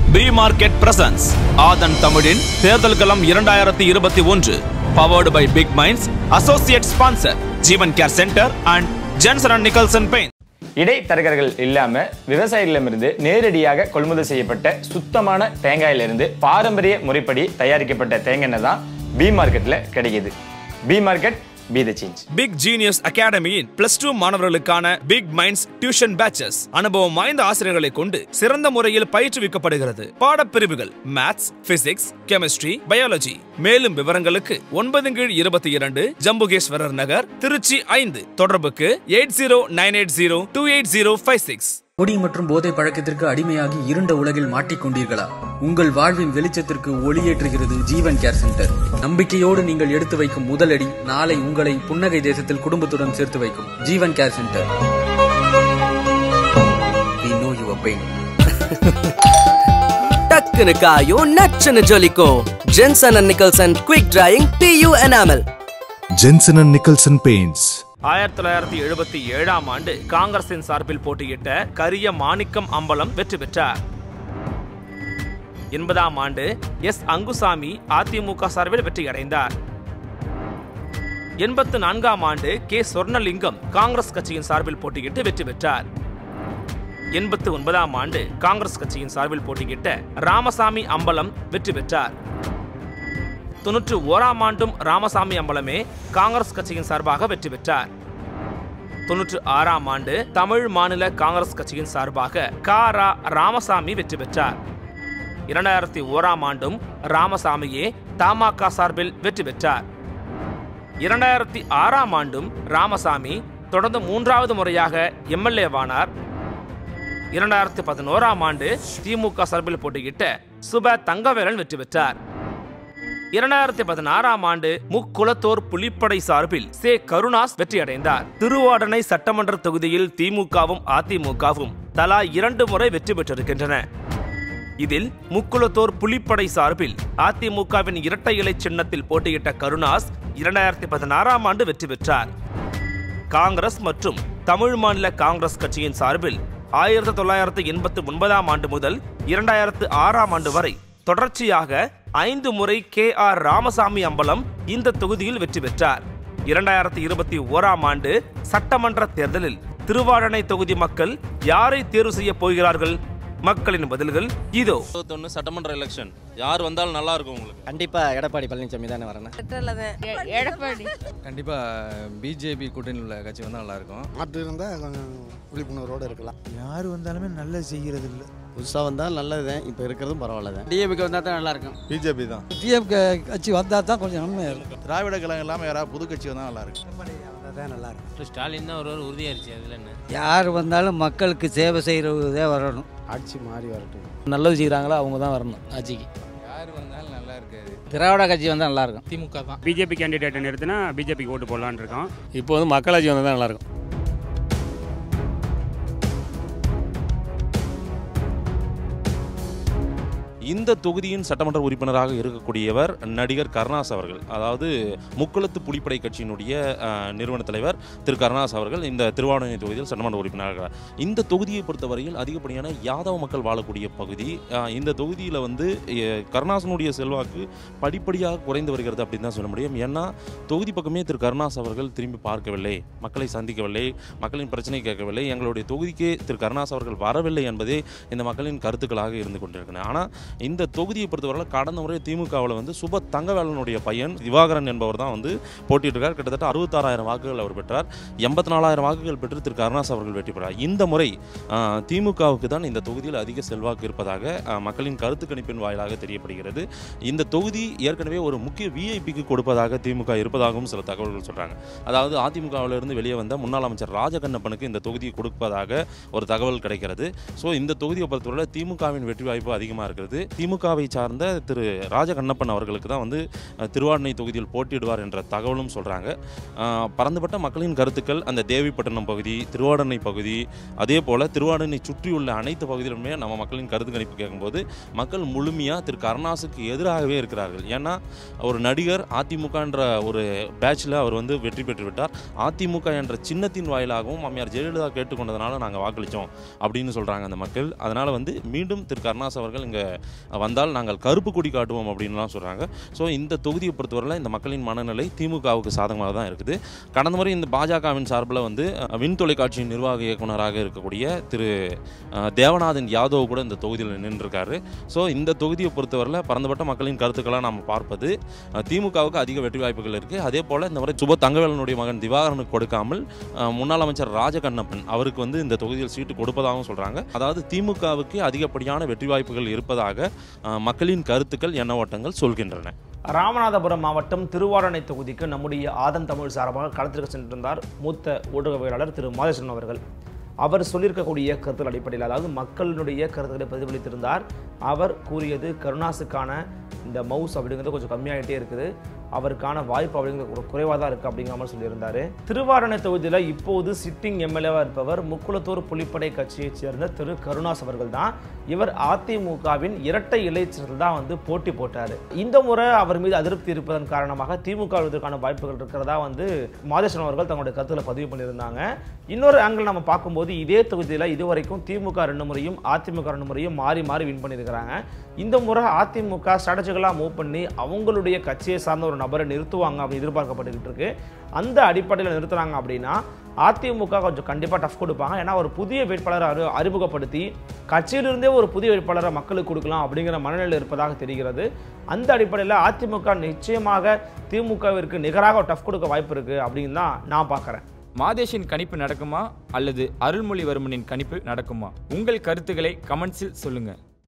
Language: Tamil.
பி மார்க்கெட் பிரசன்ஸ் ஆதன் தமிழின் தேர்தல் களம் இரண்டாயிரத்தி இருபத்தி ஒன்று powered by Big Minds associate sponsor Jeevan care centre and Jensen and Nicholson pain இடைத்தரகர்கள் இல்லாம விவசாயிகளிடமிருந்து நேரடியாக கொள்முதல் செய்யப்பட்ட சுத்தமான தேங்காயிலிருந்து பாரம்பரிய முறைப்படி தயாரிக்கப்பட்ட தேங்காய் எண்ணெய் தான் பி மார்க்கெட்ல கிடைக்குது B market B the change Big Genius அகாடமியின் பிளஸ் டூ மாணவர்களுக்கான பிக் மைண்ட்ஸ் டியூஷன் பேச்சஸ் அனுபவம் வாய்ந்த ஆசிரியர்களை கொண்டு சிறந்த முறையில் பயிற்றுவிக்கப்படுகிறது பாடப்பிரிவுகள் மேத்ஸ் பிசிக்ஸ் கெமிஸ்ட்ரி பயாலஜி மேலும் விவரங்களுக்கு ஒன்பது கீழ் இருபத்தி இரண்டு ஜம்புகேஸ்வரர் நகர் திருச்சி ஐந்து தொடர்புக்கு eight zero nine eight zero two eight zero five six குடி மற்றும் போதை பழக்கத்திற்கு அடிமையாகி இருண்ட உலகில் மாட்டிக்கொண்டீர்களா உங்கள் வாழ்வின் வெளிச்சத்திற்கு ஒளியேற்றுகிறது ஜீவன் கேர் சென்டர் நம்பிக்கையோடு நீங்கள் எடுத்து வைக்கும் முதலடி நாளை உங்களை புன்னகை தேசத்தில் குடும்பத்துடன் சேர்த்து வைக்கும் Jeevan care centre We know your pain. டக்குனு காயும் நச்சுன்னு ஜொலிக்கும் Jensen and Nicholson quick drying PU enamel Jensen and Nicholson Paints. ஆயிரத்தி தொள்ளாயிரத்தி எழுபத்தி ஏழாம் ஆண்டு காங்கிரசின் சார்பில் போட்டியிட்ட கரிய மாணிக்கம் அம்பலம் வெற்றி பெற்றார் எண்பதாம் ஆண்டு எஸ் அங்குசாமி அதிமுக சார்பில் வெற்றியடைந்தார் எண்பத்து நான்காம் ஆண்டு கே சொர்ணலிங்கம் காங்கிரஸ் கட்சியின் சார்பில் போட்டியிட்டு வெற்றி பெற்றார் எண்பத்து ஒன்பதாம் ஆண்டு காங்கிரஸ் கட்சியின் சார்பில் போட்டியிட்ட ராமசாமி அம்பலம் வெற்றி பெற்றார் தொன்னூற்று ஓராம் ஆண்டும் ராமசாமி அம்பலமே காங்கிரஸ் கட்சியின் சார்பாக வெற்றி பெற்றார் தொன்னூற்று ஆறாம் ஆண்டு தமிழ் மாநில காங்கிரஸ் கட்சியின் சார்பாக கா ரா ராமசாமி வெற்றி பெற்றார் இரண்டாயிரத்தி ஓராம் ஆண்டும் ராமசாமியே தமாக சார்பில் வெற்றி பெற்றார் இரண்டாயிரத்தி ஆறாம் ஆண்டும் ராமசாமி தொடர்ந்து மூன்றாவது முறையாக எம்எல்ஏவானார் இரண்டாயிரத்தி பதினோராம் ஆண்டு திமுக சார்பில் போட்டியிட்ட சுப தங்கவேலன் வெற்றி பெற்றார் இரண்டாயிரத்தி பதினாறாம் ஆண்டு முக்குளத்தோர் புலிப்படை சார்பில் சே கருணாஸ் வெற்றியடைந்தார் திருவாடனை சட்டமன்ற தொகுதியில் திமுகவும் அதிமுகவும் தலா இரண்டு முறை வெற்றி பெற்றிருக்கின்றன இதில் முக்குளத்தோர் புலிப்படை சார்பில் அதிமுகவின் இரட்டை இலை சின்னத்தில் போட்டியிட்ட கருணாஸ் இரண்டாயிரத்தி பதினாறாம் ஆண்டு வெற்றி பெற்றார் காங்கிரஸ் மற்றும் தமிழ் மாநில காங்கிரஸ் கட்சியின் சார்பில் ஆயிரத்தி தொள்ளாயிரத்து எண்பத்தி ஒன்பதாம் ஆண்டு முதல் இரண்டாயிரத்து ஆறாம் ஆண்டு வரை தொடர்ச்சியாக ஐந்து முறை கே ஆர் ராமசாமி அம்பலம் இந்த தொகுதியில் வெற்றி பெற்றார் இரண்டாயிரத்தி இருபத்தி ஓராம் ஆண்டு சட்டமன்ற தேர்தலில் திருவாழனை தொகுதி மக்கள் யாரை தேர்வு செய்ய போகிறார்கள் மக்களின் பதில்கள் இதோ இருபத்தொன்று சட்டமன்ற எலெக்ஷன் யார் வந்தாலும் நல்லா இருக்கும் உங்களுக்கு கண்டிப்பா எடப்பாடி பழனிசாமி தானே வரணும் எடப்பாடி கண்டிப்பாக பிஜேபி கூட்டணியில் உள்ள கட்சி வந்தால் நல்லாயிருக்கும் மாற்று இருந்தால் கொஞ்சம் விழிப்புணர்வோடு இருக்கலாம் யார் வந்தாலுமே நல்லது செய்கிறது இல்லை புதுசாக வந்தால் நல்லது தான் இப்போ இருக்கிறதும் பரவாயில்ல தான் டிஎம்கே வந்தா தான் நல்லா இருக்கும் பிஜேபி தான் டிஎம்கே கட்சி வந்தால் தான் கொஞ்சம் நன்மையாக இருக்கும் திராவிட கழகம் இல்லாமல் யாராவது புது கட்சி வந்தால் நல்லா இருக்கும் வந்தால் தான் நல்லா இருக்கும் ஸ்டாலின் தான் ஒரு உறுதியாயிருச்சு அதில் என்ன யார் வந்தாலும் மக்களுக்கு சேவை செய்கிறதே வரணும் ஆட்சி மாறி வரட்டும் நல்லது செய்கிறாங்களோ அவங்க தான் வரணும் ஆட்சிக்கு யார் வந்தாலும் நல்லா இருக்காது திராவிட கட்சி வந்தால் நல்லா இருக்கும் திமுக தான் பிஜேபி கேண்டிடேட்டை நிறுத்தினா பிஜேபிக்கு ஓட்டு போடலான்னு இருக்கோம் இப்போ வந்து மக்களாட்சி வந்தால் தான் நல்லா இருக்கும் இந்த தொகுதியின் சட்டமன்ற உறுப்பினராக இருக்கக்கூடியவர் நடிகர் கருணாஸ் அவர்கள் அதாவது முக்குளத்து புலிப்படை கட்சியினுடைய அஹ், நிறுவன தலைவர் திரு கருணாஸ் அவர்கள் இந்த திருவாரூர் தொகுதியில் சட்டமன்ற உறுப்பினராக இருக்கிறார். இந்த தொகுதியை பொறுத்தவரையில் அதிகப்படியான யாதவ மக்கள் வாழக்கூடிய பகுதி அஹ், இந்த தொகுதியில் வந்து அஹ், கருணாசனுடைய செல்வாக்கு படிப்படியாக குறைந்து வருகிறது அப்படின்னு தான் சொல்ல முடியும் ஏன்னா தொகுதி பக்கமே திரு கருணாஸ் அவர்கள் திரும்பி பார்க்கவில்லை மக்களை சந்திக்கவில்லை மக்களின் பிரச்சனை கேட்கவில்லை எங்களுடைய தொகுதிக்கே திரு கருணாஸ் அவர்கள் வரவில்லை என்பதே இந்த மக்களின் கருத்துக்களாக இருந்து கொண்டிருக்கின்றன ஆனால் இந்த தொகுதியை பொறுத்தவரை கடந்த முறை திமுகவில் வந்து சுப தங்கவேலனுடைய பையன் திவாகரன் என்பவர் தான் வந்து போட்டியிட்டிருக்கார் கிட்டத்தட்ட அறுபத்தாறாயிரம் வாக்குகள் அவர் பெற்றார் எண்பத்தி நாலாயிரம் வாக்குகள் பெற்று திரு கருணாஸ் அவர்கள் வெற்றி பெற்றார் இந்த முறை ஆஹ், திமுகவுக்கு தான் இந்த தொகுதியில் அதிக செல்வாக்கு இருப்பதாக ஆஹ், மக்களின் கருத்து கணிப்பின் வாயிலாக தெரியப்படுகிறது இந்த தொகுதி ஏற்கனவே ஒரு முக்கிய விஐபிக்கு கொடுப்பதாக திமுக இருப்பதாகவும் சில தகவல்கள் சொல்றாங்க அதாவது அதிமுகவிலிருந்து வெளியே வந்த முன்னாள் அமைச்சர் ராஜகண்ணப்பனுக்கு இந்த தொகுதியை கொடுப்பதாக ஒரு தகவல் கிடைக்கிறது ஸோ இந்த தொகுதியை பொறுத்தவரை திமுகவின் வெற்றி வாய்ப்பு அதிகமாக இருக்கிறது திமுகவை சார்ந்த திரு ராஜகண்ணப்பன் அவர்களுக்கு தான் வந்து அஹ், திருவாடனை தொகுதியில் போட்டியிடுவார் என்ற தகவலும் சொல்கிறாங்க பரந்துபட்ட மக்களின் கருத்துக்கள் அந்த தேவிப்பட்டினம் பகுதி திருவாடனை பகுதி அதே போல் திருவாடனை சுற்றியுள்ள அனைத்து பகுதியிலுமே நம்ம மக்களின் கருத்து கணிப்பு கேட்கும்போது மக்கள் முழுமையாக திரு கருணாசுக்கு எதிராகவே இருக்கிறார்கள் ஏன்னா ஒரு நடிகர் அதிமுகன்ற ஒரு பேட்சில் அவர் வந்து வெற்றி பெற்று விட்டார் அதிமுக என்ற சின்னத்தின் வாயிலாகவும் அம்மையார் ஜெயலலிதா கேட்டுக்கொண்டதுனால நாங்கள் வாக்களித்தோம் அப்படின்னு சொல்கிறாங்க அந்த மக்கள் அதனால் வந்து மீண்டும் திரு கருணாஸ் அவர்கள் இங்கே வந்தால் நாங்கள் கருப்பு கொடி காட்டுவோம் அப்படின்லாம் சொல்கிறாங்க ஸோ இந்த தொகுதியை பொறுத்தவரையில் இந்த மக்களின் மனநிலை திமுகவுக்கு சாதகமாக தான் இருக்குது கடந்த முறை இந்த பாஜகவின் சார்பில் வந்து அஹ், விண் தொலைக்காட்சியின் நிர்வாக இயக்குனராக இருக்கக்கூடிய திரு அஹ், தேவநாதன் யாதவ் கூட இந்த தொகுதியில் நின்றுருக்காரு ஸோ இந்த தொகுதியை பொறுத்தவரையில் பரந்துபட்ட மக்களின் கருத்துக்களாக நாம் பார்ப்பது அஹ், திமுகவுக்கு அதிக வெற்றி வாய்ப்புகள் இருக்குது அதே போல் இந்த முறை சுப தங்கவேலனுடைய மகன் திவாகரனுக்கு கொடுக்காமல் அஹ், முன்னாள் அமைச்சர் ராஜகண்ணப்பன் அவருக்கு வந்து இந்த தொகுதியில் சீட்டு கொடுப்பதாகவும் சொல்கிறாங்க அதாவது திமுகவுக்கு அதிகப்படியான வெற்றி வாய்ப்புகள் இருப்பதாக அஹ், மக்களின் கருத்துக்கள் எண்ண ஓட்டங்கள் சொல்கின்றன ராமநாதபுரம் மாவட்டம் திருவாரணை தொகுதிக்கு நம்முடைய ஆதன் தமிழ் சார்பாக களத்திற்கு சென்றிருந்தார் மூத்த ஊடகவியலாளர் திரு மாதேசன் அவர்கள் அவர் சொல்லியிருக்கக்கூடிய கருத்துக்கள் அடிப்படையில் அதாவது மக்களினுடைய கருத்துக்களை பிரதிபலித்திருந்தார் அவர் கூறியது கருணாசுக்கான இந்த மவுஸ் அப்படிங்கிறது கொஞ்சம் கம்மியாகிட்டே இருக்குது அவருக்கான வாய்ப்பு அப்படிங்கிறது ஒரு குறைவாக தான் இருக்குது அப்படிங்கிற மாதிரி சொல்லியிருந்தார் திருவாரணை தொகுதியில் இப்போது சிட்டிங் எம்எல்ஏவாக இருப்பவர் முக்குளத்தூர் புலிப்படை கட்சியைச் சேர்ந்த திரு கருணாஸ் அவர்கள் தான் இவர் அதிமுகவின் இரட்டை இலைச்சல் தான் வந்து போட்டி போட்டார் இந்த முறை அவர் மீது அதிருப்தி இருப்பதன் காரணமாக திமுக வருவதற்கான வாய்ப்புகள் இருக்கிறதா வந்து மாதேசன் அவர்கள் தங்களுடைய கருத்துல பதிவு பண்ணியிருந்தாங்க இன்னொரு ஆங்கிள் நம்ம பார்க்கும்போது இதே தொகுதியில் இதுவரைக்கும் திமுக ரெண்டு முறையும் அதிமுக ரெண்டு முறையும் மாறி மாறி வின் பண்ணியிருக்கிறாங்க இந்த முறை அதிமுக ஸ்ட்ராட்டஜிக்கலாக மூவ் பண்ணி அவங்களுடைய கட்சியை சார்ந்த ஒரு நபரை நிறுத்துவாங்க அப்படின்னு எதிர்பார்க்கப்பட்டுக்கிட்டு இருக்கு அந்த அடிப்படையில் நிறுத்துறாங்க அப்படின்னா அதிமுக கொஞ்சம் கண்டிப்பாக டஃப் கொடுப்பாங்க ஏன்னா ஒரு புதிய வேட்பாளரை அறி அறிமுகப்படுத்தி கட்சியிலிருந்தே ஒரு புதிய வேட்பாளரை மக்களுக்கு கொடுக்கலாம் அப்படிங்கிற மனநிலை இருப்பதாக தெரிகிறது அந்த அடிப்படையில் அதிமுக நிச்சயமாக திமுகவிற்கு நிகராக டஃப் கொடுக்க வாய்ப்பு இருக்குது அப்படின்னு தான் நான் பார்க்குறேன் மாதேஷின் கணிப்பு நடக்குமா அல்லது அருள்மொழிவர்மனின் கணிப்பு நடக்குமா உங்கள் கருத்துக்களை கமெண்ட்ஸில் சொல்லுங்கள்